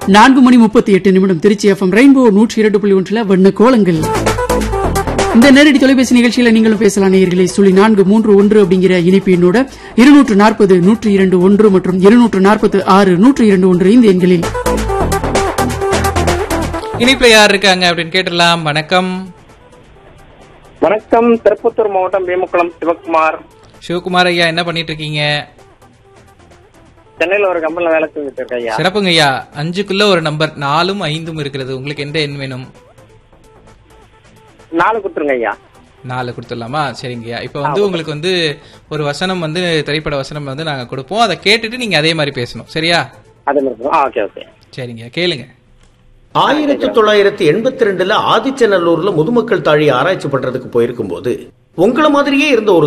நான்கு மணி முப்பத்தி எட்டு நிமிடம் திருச்சி எஃப்எம் ரெயின்போ நூற்றி இரண்டு புள்ளி ஒன்றுல வண்ண கோலங்கள் இந்த நேரடி தொலைபேசி நிகழ்ச்சியில நீங்களும் பேசலாம் நேயர்களே சுழி நான்கு மூன்று ஒன்று அப்படிங்கிற இணைப்பு எண்ணோட இருநூற்று நாற்பது நூற்றி இரண்டு ஒன்று மற்றும் இருநூற்று நாற்பது ஆறு நூற்றி இரண்டு ஒன்று இந்த எண்களில் இனிப்புல யார் இருக்காங்க அப்படின்னு கேட்டலாம் வணக்கம் வணக்கம் திருப்பத்தூர் மாவட்டம் வேமுக்குளம் சிவகுமார் சிவகுமார் ஐயா என்ன பண்ணிட்டு இருக்கீங்க சென்னையில ஒரு கம்பெனில வேலை செஞ்சுட்டு இருக்கேன் ஐயா சிறப்புங்க ஐயா அஞ்சுக்குள்ள ஒரு நம்பர் நாலும் ஐந்தும் இருக்கிறது உங்களுக்கு எந்த எண் வேணும் நாலு கொடுத்துருங்க ஐயா நாலு கொடுத்துடலாமா சரிங்கய்யா இப்போ வந்து உங்களுக்கு வந்து ஒரு வசனம் வந்து திரைப்பட வசனம் வந்து நாங்க கொடுப்போம் அதை கேட்டுட்டு நீங்க அதே மாதிரி பேசணும் சரியா அதே மாதிரி ஆ ஓகே ஓகே சரிங்க கேளுங்க ஆயிரத்தி தொள்ளாயிரத்தி எண்பத்தி ரெண்டுல ஆதிச்சநல்லூர்ல முதுமக்கள் தாழி ஆராய்ச்சி பண்றதுக்கு போயிருக்கும் போது உங்கள மாதிரியே இருந்த ஒரு